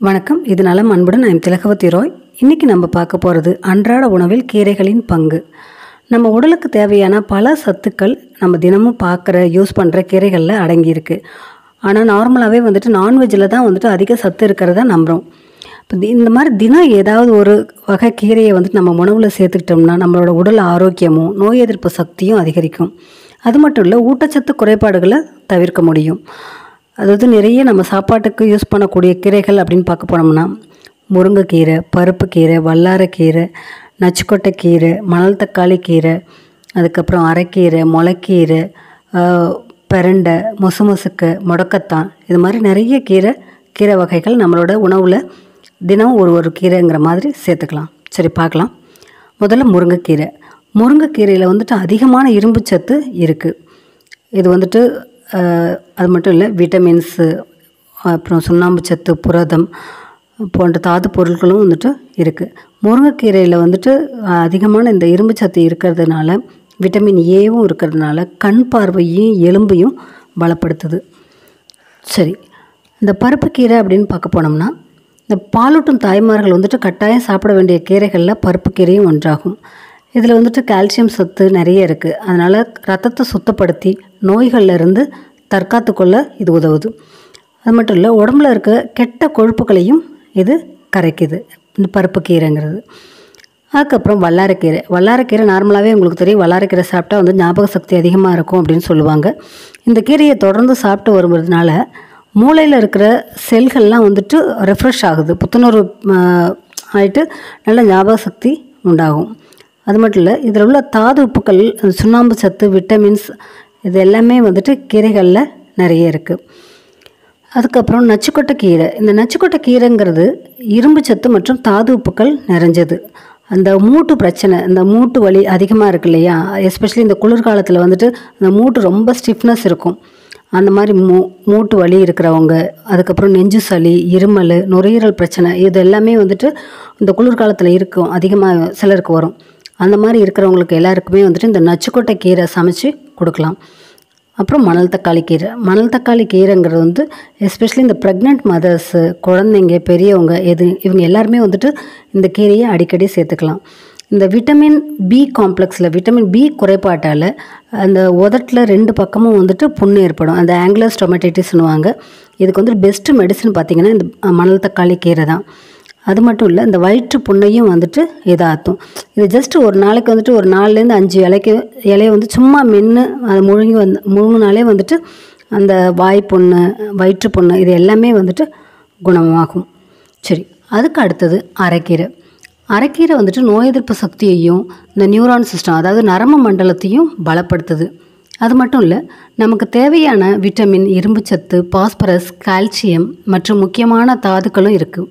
வணக்கம் இது நலம் அன்புடன் நான் திலகவதி ரோய் இன்றைக்கி நம்ம பார்க்க போகிறது அன்றாட உணவில் கீரைகளின் பங்கு நம்ம உடலுக்கு தேவையான பல சத்துக்கள் நம்ம தினமும் பார்க்குற யூஸ் பண்ணுற கீரைகளில் அடங்கியிருக்கு ஆனால் நார்மலாகவே வந்துட்டு நான்வெஜ்ஜில் தான் வந்துட்டு அதிக சத்து இருக்கிறதா நம்புகிறோம் இப்போ தி- இந்த மாதிரி தினம் ஏதாவது ஒரு வகை கீரையை வந்துட்டு நம்ம உணவில் சேர்த்துக்கிட்டோம்னா நம்மளோட உடல் ஆரோக்கியமும் நோய் எதிர்ப்பு சக்தியும் அதிகரிக்கும் அது மட்டும் இல்லை ஊட்டச்சத்து குறைபாடுகளை தவிர்க்க முடியும் அதாவது நிறைய நம்ம சாப்பாட்டுக்கு யூஸ் பண்ணக்கூடிய கீரைகள் அப்படின்னு பார்க்க போனோம்னா முருங்கைக்கீரை பருப்புக்கீரை வல்லாரக்கீரை நச்சுக்கொட்டைக்கீரை மணல் தக்காளி கீரை அதுக்கப்புறம் அரைக்கீரை முளைக்கீரை ஆஹ், பிரண்டை முசு முசுக்கு முடக்கத்தான் இது மாதிரி நிறைய கீரை கீரை வகைகள் நம்மளோட உணவில் தினம் ஒரு ஒரு கீரைங்கிற மாதிரி சேர்த்துக்கலாம் சரி பார்க்கலாம் முதல்ல முருங்கைக்கீரை முருங்கைக்கீரையில் வந்துட்டு அதிகமான இரும்பு சத்து இருக்குது இது வந்துட்டு அஹ், அது மட்டும் இல்லை விட்டமின்ஸு அப்புறம் சுண்ணாம்பு சத்து புரதம் போன்ற தாது பொருட்களும் வந்துட்டு இருக்குது முருங்கைக்கீரையில் வந்துட்டு அஹ், அதிகமான இந்த இரும்பு சத்து இருக்கிறதுனால விட்டமின் ஏவும் இருக்கிறதுனால கண் பார்வையும் எலும்பையும் பலப்படுத்துது சரி இந்த பருப்புக்கீரை அப்படின்னு பார்க்க போனோம்னா இந்த பாலூட்டும் தாய்மார்கள் வந்துட்டு கட்டாயம் சாப்பிட வேண்டிய கீரைகளில் பருப்புக்கீரையும் ஒன்றாகும் இதில் வந்துட்டு கால்சியம் சத்து நிறைய இருக்குது அதனால் ரத்தத்தை சுத்தப்படுத்தி நோய்கள்ல இருந்து தற்காத்து கொள்ள இது உதவுது அது மட்டும் இல்லை உடம்புல இருக்க கெட்ட கொழுப்புகளையும் இது கரைக்குது இந்த பருப்புக்கீரைங்கிறது அதுக்கப்புறம் வல்லாரக்கீரை வல்லாரக்கீரை நார்மலாகவே உங்களுக்கு தெரியும் வல்லாரக்கீரை சாப்பிட்டா வந்து ஞாபக சக்தி அதிகமாக இருக்கும் அப்படின்னு சொல்லுவாங்க இந்த கீரையை தொடர்ந்து சாப்பிட்டு வருவதனால மூளையில் இருக்கிற செல்கள்லாம் வந்துட்டு ரெஃப்ரெஷ் ஆகுது புத்துணர்வு ஆஹ், ஆயிட்டு நல்ல ஞாபக சக்தி உண்டாகும் அது மட்டும் இல்லை இதில் உள்ள தாது உப்புக்கள் அந்த சுண்ணாம்பு சத்து விட்டமின்ஸ் இது எல்லாமே வந்துட்டு கீரைகளில் நிறைய இருக்குது அதுக்கப்புறம் நச்சுக்கொட்டை கீரை இந்த நச்சுக்கொட்டை கீரைங்கிறது இரும்பு சத்து மற்றும் தாது உப்புக்கள் நிறைஞ்சது அந்த மூட்டு பிரச்சனை இந்த மூட்டு வலி அதிகமாக இருக்கு இல்லையா எஸ்பெஷலி இந்த குளிர்காலத்தில் வந்துட்டு அந்த மூட்டு ரொம்ப ஸ்டிஃப்னஸ் இருக்கும் அந்த மாதிரி மூ மூட்டு வலி இருக்கிறவங்க அதுக்கப்புறம் நெஞ்சு சளி இருமல் நுரையீரல் பிரச்சனை இது எல்லாமே வந்துட்டு இந்த குளிர்காலத்தில் இருக்கும் அதிகமாக சிலருக்கு வரும் அந்த மாதிரி இருக்கிறவங்களுக்கு எல்லாருக்குமே வந்துட்டு இந்த நச்சுக்கொட்டை கீரை சமைச்சு கொடுக்கலாம் அப்புறம் மணல் தக்காளி கீரை மணல் தக்காளி கீரைங்கிறது வந்து எஸ்பெஷலி இந்த ப்ரெக்னென்ட் மதர்ஸு குழந்தைங்க பெரியவங்க எது இவங்க எல்லாருமே வந்துட்டு இந்த கீரையை அடிக்கடி சேர்த்துக்கலாம் இந்த விட்டமின் பி காம்ப்ளெக்ஸில் விட்டமின் பி குறைபாட்டால் அந்த உதட்டில் ரெண்டு பக்கமும் வந்துட்டு புண்ணு ஏற்படும் அந்த ஆங்குலர் ஸ்டொமேட்டிட்டிஸ்னுவாங்க இதுக்கு வந்து பெஸ்ட்டு மெடிசன் பார்த்திங்கன்னா இந்த அஹ், மணல் தக்காளி கீரை தான் அது மட்டும் இல்லை இந்த வயிற்று புண்ணையும் வந்துட்டு இதாற்றும் இது ஜஸ்ட் ஒரு நாளைக்கு வந்துட்டு ஒரு நாலுலேருந்து அஞ்சு இலைக்கு இலையை வந்து சும்மா மென்று அதை முழுங்கி வந்து முழுங்கினாலே வந்துட்டு அந்த வாய் புண்ணு வயிற்று புண்ணு இது எல்லாமே வந்துட்டு குணமாகும் சரி அதுக்கு அடுத்தது அரைக்கீரை அரைக்கீரை வந்துட்டு நோய் எதிர்ப்பு சக்தியையும் இந்த நியூரான் சிஸ்டம் அதாவது நரம்பு மண்டலத்தையும் பலப்படுத்துது அது மட்டும் இல்லை நமக்கு தேவையான விட்டமின் இரும்புச்சத்து பாஸ்பரஸ் கால்சியம் மற்றும் முக்கியமான தாதுக்களும் இருக்குது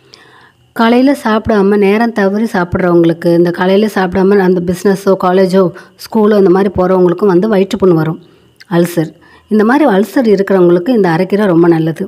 காலையில் சாப்பிடாம நேரம் தவறி சாப்பிட்றவங்களுக்கு இந்த காலையில் சாப்பிடாம அந்த பிஸ்னஸோ காலேஜோ ஸ்கூலோ இந்த மாதிரி போகிறவங்களுக்கும் வந்து வயிற்றுப்புண் வரும் அல்சர் இந்த மாதிரி அல்சர் இருக்கிறவங்களுக்கு இந்த அரைக்கீரை ரொம்ப நல்லது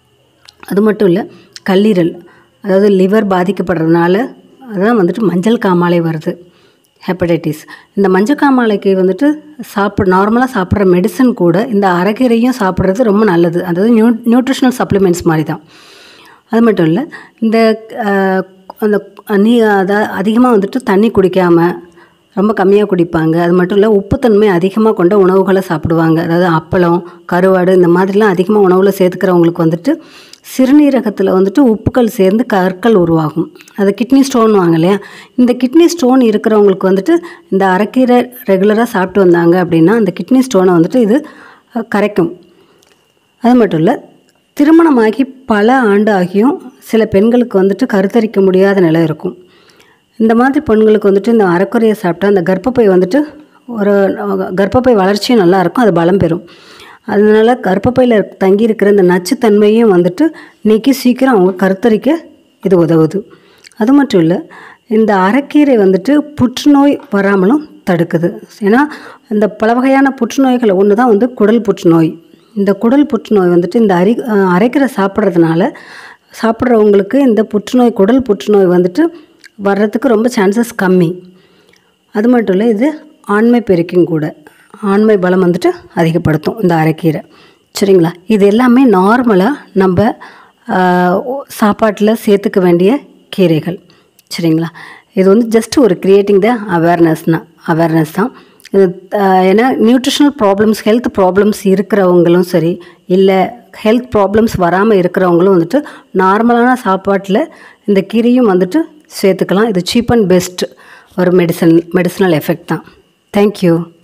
அது மட்டும் இல்லை கல்லீரல் அதாவது லிவர் பாதிக்கப்படுறதுனால அதான் வந்துட்டு மஞ்சள் காமாலை வருது ஹெப்படைட்டிஸ் இந்த மஞ்சள் காமாலைக்கு வந்துட்டு சாப்பிட நார்மலாக சாப்பிட்ற மெடிசன் கூட இந்த அரைக்கீரையும் சாப்பிட்றது ரொம்ப நல்லது அதாவது நியூ நியூட்ரிஷனல் சப்ளிமெண்ட்ஸ் மாதிரி தான் அது மட்டும் இல்லை இந்த அஹ், அந்த நீ அதை அதிகமாக வந்துட்டு தண்ணி குடிக்காமல் ரொம்ப கம்மியாக குடிப்பாங்க அது மட்டும் இல்லை உப்புத்தன்மை அதிகமாக கொண்ட உணவுகளை சாப்பிடுவாங்க அதாவது அப்பளம் கருவாடு இந்த மாதிரிலாம் அதிகமாக உணவில் சேர்த்துக்கிறவங்களுக்கு வந்துட்டு சிறுநீரகத்தில் வந்துட்டு உப்புக்கள் சேர்ந்து கற்கள் உருவாகும் அது கிட்னி ஸ்டோன் வாங்க இல்லையா இந்த கிட்னி ஸ்டோன் இருக்கிறவங்களுக்கு வந்துட்டு இந்த அரைக்கீரை ரெகுலராக சாப்பிட்டு வந்தாங்க அப்படின்னா அந்த கிட்னி ஸ்டோனை வந்துட்டு இது அஹ், கரைக்கும் அது மட்டும் இல்லை திருமணமாகி பல ஆண்டு ஆகியும் சில பெண்களுக்கு வந்துட்டு கருத்தரிக்க முடியாத நிலை இருக்கும் இந்த மாதிரி பெண்களுக்கு வந்துட்டு இந்த அரைக்குறையை சாப்பிட்டா அந்த கர்ப்பப்பை வந்துட்டு ஒரு அஹ், கர்ப்பப்பை வளர்ச்சியும் நல்லா இருக்கும் அது பலம் பெறும் அதனால கர்ப்பப்பையில் தங்கி இருக்கிற இந்த நச்சுத்தன்மையும் வந்துட்டு நீக்கி சீக்கிரம் அவங்க கருத்தரிக்க இது உதவுது அது மட்டும் இல்லை இந்த அரைக்கீரை வந்துட்டு புற்றுநோய் வராமலும் தடுக்குது ஏன்னா இந்த பல வகையான புற்றுநோய்களை ஒன்று தான் வந்து குடல் புற்றுநோய் இந்த குடல் புற்றுநோய் வந்துட்டு இந்த அரி அஹ் அரைக்கீரை சாப்பிட்றதுனால சாப்பிட்றவங்களுக்கு இந்த புற்றுநோய் குடல் புற்றுநோய் வந்துட்டு வர்றதுக்கு ரொம்ப சான்சஸ் கம்மி அது மட்டும் இல்லை இது ஆண்மை பெருக்கியும் கூட ஆண்மை பலம் வந்துட்டு அதிகப்படுத்தும் இந்த அரைக்கீரை சரிங்களா இது எல்லாமே நார்மலாக நம்ம சாப்பாட்டில் சேர்த்துக்க வேண்டிய கீரைகள் சரிங்களா இது வந்து ஜஸ்ட் ஒரு கிரியேட்டிங் த அவேர்னஸ் தான் அவேர்னஸ் தான் இது ஆஹ், ஏன்னா நியூட்ரிஷனல் ப்ராப்ளம்ஸ் ஹெல்த் ப்ராப்ளம்ஸ் இருக்கிறவங்களும் சரி இல்லை ஹெல்த் ப்ராப்ளம்ஸ் வராமல் இருக்கிறவங்களும் வந்துட்டு நார்மலான சாப்பாட்டில் இந்த கீரையும் வந்துட்டு சேர்த்துக்கலாம் இது சீப் அண்ட் பெஸ்ட் ஒரு மெடிசன் மெடிசனல் எஃபெக்ட் தான் தேங்க்யூ